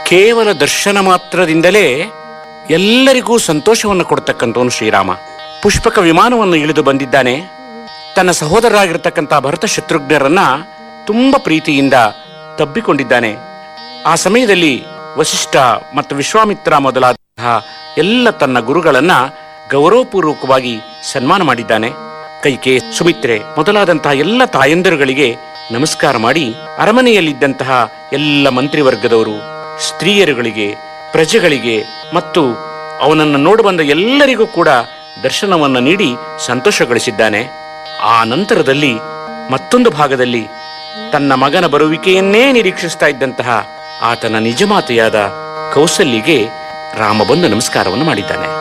ಕೇವಲ ದರ್ಶನ ಮಾತ್ರದಿಂದಲೇ ಎಲ್ಲರಿಗೂ ಸಂತೋಷವನ್ನು ಕೊಡ್ತಕ್ಕಂಥವನು ಶ್ರೀರಾಮ ಪುಷ್ಪಕ ವಿಮಾನವನ್ನು ಇಳಿದು ಬಂದಿದ್ದಾನೆ ತನ್ನ ಸಹೋದರರಾಗಿರ್ತಕ್ಕಂಥ ಭರತ ಶತ್ರುಘ್ನರನ್ನ ತುಂಬ ಪ್ರೀತಿಯಿಂದ ತಬ್ಬಿಕೊಂಡಿದ್ದಾನೆ ಆ ಸಮಯದಲ್ಲಿ ವಸಿಷ್ಠ ಮತ್ತು ವಿಶ್ವಾಮಿತ್ರ ಮೊದಲಾದಂತಹ ಎಲ್ಲ ತನ್ನ ಗುರುಗಳನ್ನ ಗೌರವಪೂರ್ವಕವಾಗಿ ಸನ್ಮಾನ ಮಾಡಿದ್ದಾನೆ ಕೈಕೆ ಸುಮಿತ್ರೆ ಮೊದಲಾದಂತಹ ಎಲ್ಲ ತಾಯಂದಿರುಗಳಿಗೆ ನಮಸ್ಕಾರ ಮಾಡಿ ಅರಮನೆಯಲ್ಲಿದ್ದಂತಹ ಎಲ್ಲ ಮಂತ್ರಿವರ್ಗದವರು ಸ್ತ್ರೀಯರುಗಳಿಗೆ ಪ್ರಜೆಗಳಿಗೆ ಮತ್ತು ಅವನನ್ನು ನೋಡುಬಂದ ಎಲ್ಲರಿಗೂ ಕೂಡ ದರ್ಶನವನ್ನು ನೀಡಿ ಸಂತೋಷಗೊಳಿಸಿದ್ದಾನೆ ಆ ನಂತರದಲ್ಲಿ ಮತ್ತೊಂದು ಭಾಗದಲ್ಲಿ ತನ್ನ ಮಗನ ಬರುವಿಕೆಯನ್ನೇ ನಿರೀಕ್ಷಿಸ್ತಾ ಇದ್ದಂತಹ ಆತನ ನಿಜಮಾತೆಯಾದ ಕೌಸಲ್ಯಿಗೆ ರಾಮ ಬಂದು ನಮಸ್ಕಾರವನ್ನು ಮಾಡಿದ್ದಾನೆ